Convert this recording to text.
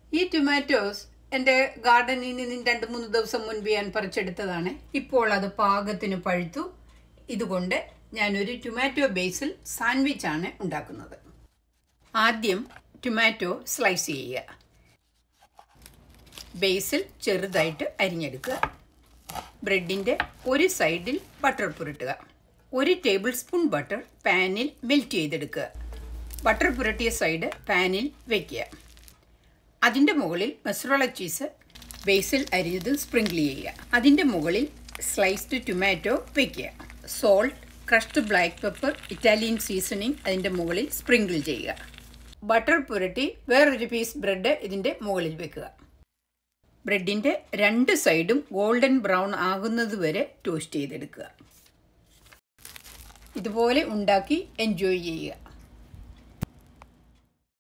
ഈ ടൊമാറ്റോസ് എൻ്റെ ഗാർഡനിൽ നിന്ന് രണ്ട് മൂന്ന് ദിവസം മുൻപ് ഞാൻ പറിച്ചെടുത്തതാണ് ഇപ്പോൾ അത് പാകത്തിന് പഴുത്തു ഇതുകൊണ്ട് ഞാനൊരു ടൊമാറ്റോ ബേസിൽ സാൻഡ്വിച്ചാണ് ഉണ്ടാക്കുന്നത് ആദ്യം ടൊമാറ്റോ സ്ലൈസ് ചെയ്യുക ബേസിൽ ചെറുതായിട്ട് അരിഞ്ഞെടുക്കുക ബ്രെഡിൻ്റെ ഒരു സൈഡിൽ ബട്ടർ പുരട്ടുക ഒരു ടേബിൾ സ്പൂൺ ബട്ടർ പാനിൽ മെൽറ്റ് ചെയ്തെടുക്കുക ബട്ടർ പുരട്ടിയ സൈഡ് പാനിൽ വയ്ക്കുക അതിൻ്റെ മുകളിൽ മൊസറോള ചീസ് ബേസിൽ അരിഞ്ഞത് സ്പ്രിങ്കിൾ ചെയ്യുക അതിൻ്റെ മുകളിൽ സ്ലൈസ്ഡ് ടൊമാറ്റോ വയ്ക്കുക salt crushed black pepper Italian seasoning അതിൻ്റെ മുകളിൽ സ്പ്രിങ്കിൾ ചെയ്യുക ബട്ടർ പുരട്ടി വേറൊരു പീസ് ബ്രെഡ് ഇതിൻ്റെ മുകളിൽ വെക്കുക ബ്രെഡിൻ്റെ രണ്ട് സൈഡും ഗോൾഡൻ ബ്രൗൺ ആകുന്നത് വരെ ടോസ്റ്റ് ചെയ്തെടുക്കുക ഇതുപോലെ ഉണ്ടാക്കി എൻജോയ് ചെയ്യുക